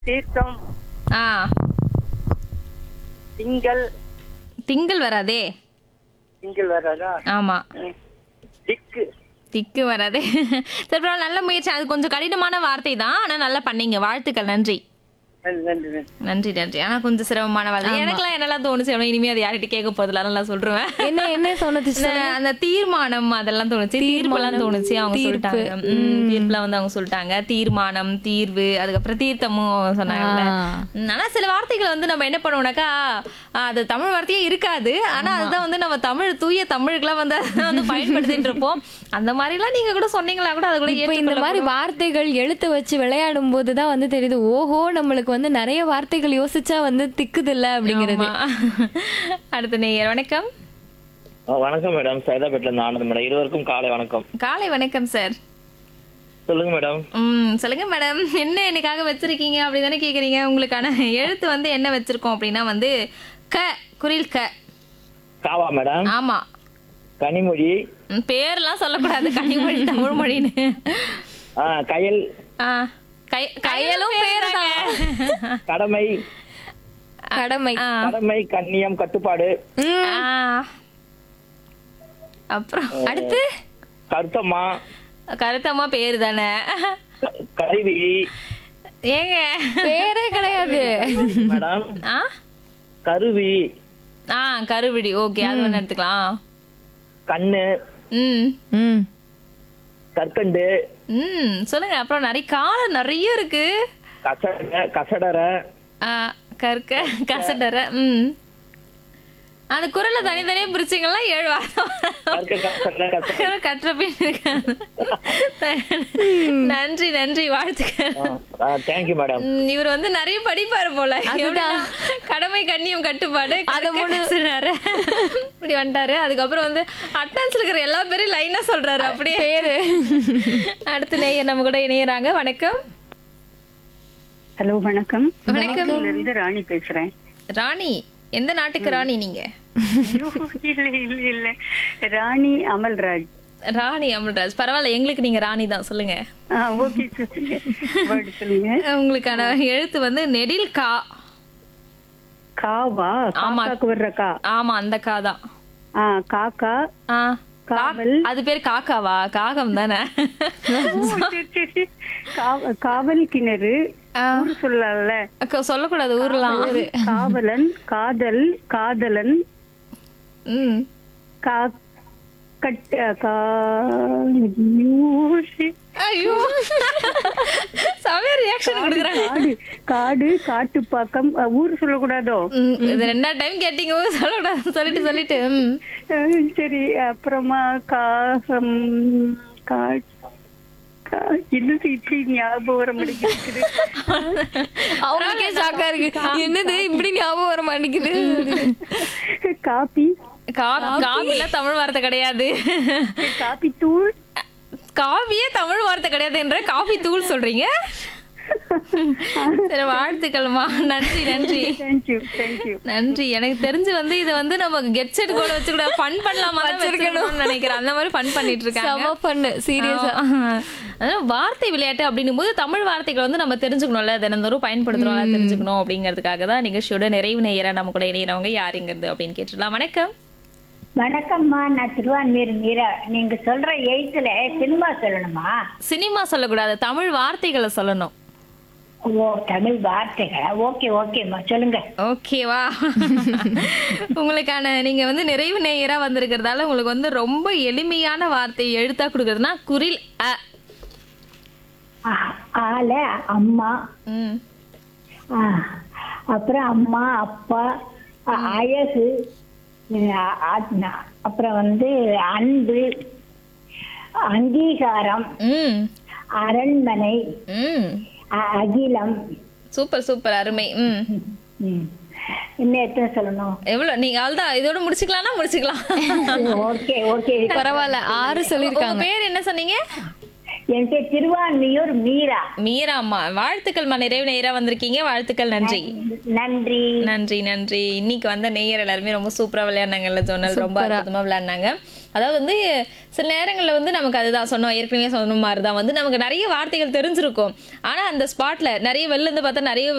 தீர்த்தம் ஆ திங்கள் திங்கள் வராதே திங்கள் வராதா ஆமா ம். திக்கு திக்கு வராதே சரி பரவாயில்ல, நல்ல முயற்சி அது கொஞ்சம் கடினமான வார்த்தை தான் ஆனா நல்லா பண்ணீங்க வாழ்த்துக்கள் நன்றி நன்றி நன்றி நன்றி நன்றி நன்றி ஆனா கொஞ்சம் சிரமமான வார்த்தை எனக்கெல்லாம் என்னெல்லாம் தோணுச்சு அப்படின்னா இனிமே அது யார்கிட்ட கேட்க போதில்ல அதெல்லாம் நான் சொல்றேன் என்ன என்ன தோணுச்சு இந்த அந்த தீர்மானம் அதெல்லாம் தோணுச்சு தீர்ப்புலாம் தோணுச்சு அவங்க சொல்லிட்டாங்க ம், தீர்ப்புலாம் வந்து அவங்க சொல்லிட்டாங்க தீர்மானம் தீர்வு அதுக்கப்புறம் தீர்த்தமும் சொன்னாங்கல்ல ஆ. ம், ஆனா சில வார்த்தைகள் வந்து நம்ம என்ன பண்ணுவோம்னாக்கா ஆ, அது தமிழ் வார்த்தையே இருக்காது ஆனா அதுதான் வந்து நம்ம தமிழ் தூய தமிழுக்குலாம் வந்து அதை வந்து பயன்படுத்திட்டு இருப்போம் அந்த மாதிரி எல்லாம் நீங்க கூட சொன்னீங்களா கூட அது கூட இப்ப இந்த மாதிரி வார்த்தைகள் எழுத்து வச்சு விளையாடும் போதுதான் வந்து தெரியுது ஓஹோ நம்மளுக்கு வந்து நிறைய வார்த்தைகள் யோசிச்சா வந்து திக்குது இல்ல அப்படிங்கிறது ஆமா. அடுத்த நேயர் வணக்கம் ஆ, வணக்கம் மேடம் சைதாபேட்ல இருந்து ஆனந்த் மேடம் இருவருக்கும் காலை வணக்கம் காலை வணக்கம் சார் சொல்லுங்க மேடம் ம் சொல்லுங்க மேடம் என்ன எனக்காக வச்சிருக்கீங்க அப்படி தானே கேக்குறீங்க உங்களுக்கான எழுத்து வந்து என்ன வச்சிருக்கோம் அப்படின்னா வந்து க குரில் க காவா மேடம் ஆமா கனிமொழி ம், பேர்லாம் சொல்லக்கூடாது கனிமொழி தமிழ் மொழின்னு ஆ, கயல் ஆ, கை- கையலும் பேர் கடமை கடமை கடமை கண்ணியம் கட்டுப்பாடு அப்புறம் அடுத்து கருத்தம்மா கருத்தம்மா பேர் தானே க- கருவி ஏங்க பேரே கிடையாது மேடம் ஆ கருவி ஆ கருவிடி ஓகே அது ஒன்று எடுத்துக்கலாம் கண்ணு ம் ம் கற்கண்டு ம் சொல்லுங்க அப்புறம் நிறைய காலம் நிறைய இருக்கு கசட கசடரை ஆ, கற்க கசடர ம் அந்த குரலை தனித்தனியா பிரிச்சிங்கன்னா ஏழு வாரம் கற்க கசட கசட கற்ற பின் இருக்காது நன்றி நன்றி வாழ்த்துக்கள் தேங்க்யூ மேடம் ம், இவர் வந்து நிறைய படிப்பாரு போல எப்படின்னா, கடமை கண்ணியம் கட்டுப்பாடு அதை முடிச்சுறாரு இப்படி வந்துட்டாரு அதுக்கப்புறம் வந்து அட்டன்ஸ் இருக்கிற எல்லா பேரையும் லைனா சொல்றாரு அப்படியே பேரு அடுத்து நேயர் நம்ம கூட இணையறாங்க வணக்கம் ஹலோ வணக்கம் வணக்கம். இருந்து ராணி பேசுறேன் ராணி எந்த நாட்டுக்கு ராணி நீங்க ஐயோ, இல்ல இல்ல இல்ல ராணி அமல்ராஜ் ராணி அமல்ராஜ் பரவாயில்ல எங்களுக்கு நீங்க ராணி தான் சொல்லுங்க ஆ ஓகே சொல்லுங்க வேர்டு சொல்லுங்க உங்களுக்கான எழுத்து வந்து நெடில் கா காவா ஆமா. காக்காக்கு வர்ற கா ஆமா அந்த கா தான் ஆ காக்கா ஆ, காவல். கா- அது பேர் காக்காவா காகம் தானே ஓ, சரி, சரி. காவ- காவல் கிணறு ஆ. ஊரு சொல்லல அக்கா, சொல்லக்கூடாது ஊர்லாம் காவலன் காதல் காதலன் ம் கா கட் கா ஐயோ, shit. ஐயோ செமையா ரியாக்ஷன் கொடுக்குறாங்க காடு காடு காட்டுப்பாக்கம் அ, ஊர் சொல்லக்கூடாதோ ம், இது ரெண்டா டைம் கேட்டீங்க ஓ, சொல்லக்கூடாது சொல்லிட்டு சொல்லிட்டு ம். அஹ், சரி அப்புறமா காகம் கா கா- என்னது இப்படி ஞாபகம் வர மாட்டேங்குது அவங்களுக்கே ஷாக்கா இருக்கு என்னது இப்படி ஞாபகம் வர மாட்டேங்குது காபி கா- காபில தமிழ் வார்த்தை கிடையாது காபி தூள் காபியே தமிழ் வார்த்தை கிடையாதுன்ற காபி தூள் சொல்றீங்க சரி வாழ்த்துக்கள்மா நன்றி நன்றி தேங்க்யூ தேங்க்யூ நன்றி எனக்கு தெரிஞ்சு வந்து இதை வந்து நம்ம கெட் செட் கூட வச்சு கூட ஃபன் பண்ணலாமா வச்சிருக்கணும்னு நினைக்கிறேன் அந்த மாதிரி ஃபன் பண்ணிட்டு இருக்காங்க செம பண்ணு சீரியஸா அதாவது வார்த்தை விளையாட்டு அப்படின்னும் போது தமிழ் வார்த்தைகளை வந்து நம்ம தெரிஞ்சுக்கணும்ல தினந்தோறும் பயன்படுத்துறோம் தெரிஞ்சுக்கணும் அப்படிங்கிறதுக்காக தான் நிகழ்ச்சியோட நிறைவு நேயரா நம்ம கூட இணையறவங்க யாருங்கிறது அப்படின்னு கேட்டுடலாம் வணக்கம் வணக்கம்மா நான் திருவான்மீர் மீரா நீங்க சொல்ற எழுத்துல சினிமா சொல்லணுமா சினிமா சொல்லக்கூடாது தமிழ் வார்த்தைகளை சொல்லணும் ஓ தமிழ் வார்த்தைகள் ஓகே ஓகேம்மா சொல்லுங்க ஓகேவா உங்களுக்கான நீங்க வந்து நிறைவு நேயரா வந்திருக்கிறதால உங்களுக்கு வந்து ரொம்ப எளிமையான வார்த்தை எழுத்தா கொடுக்கறதுனா குரில் அ ஆ- ஆல அம்மா ம் ஆ, அப்புறம் அம்மா அப்பா அ- அழகு அ- அ- அப்புறம் வந்து அன்பு அங்கீகாரம் ம் அரண்மனை ம் அ- அகிலம் சூப்பர் சூப்பர் அருமை ம் ம். இன்னும் எத்தனை சொல்லணும் எவ்வளவு நீங்க அவ்வளவுதான் இதோட முடிச்சுக்கலாம்னா முடிச்சுக்கலாம் ஓகே ஓகே பரவாயில்ல ஆறு உங்க சொல்லிருக்காங்க பேர் என்ன சொன்னீங்க என் பேர் திருவான்மியூர் மீரா மீரா அம்மா வாழ்த்துக்கள்மா நிறைவு நேயரா வந்திருக்கீங்க வாழ்த்துக்கள் நன்றி நன்றி நன்றி நன்றி இன்னைக்கு வந்த நேயர் எல்லாருமே ரொம்ப சூப்பரா விளையாடினாங்கல்ல ஜோனல் ரொம்ப அற்புதமா விளையாடினாங்க அதாவது வந்து சில நேரங்கள்ல வந்து நமக்கு அதுதான் சொன்னோம் ஏற்கனவே சொன்ன மாதிரி தான் வந்து நமக்கு நிறைய வார்த்தைகள் தெரிஞ்சிருக்கும் ஆனா அந்த ஸ்பாட்ல நிறைய வெளில இருந்து பார்த்தா நிறைய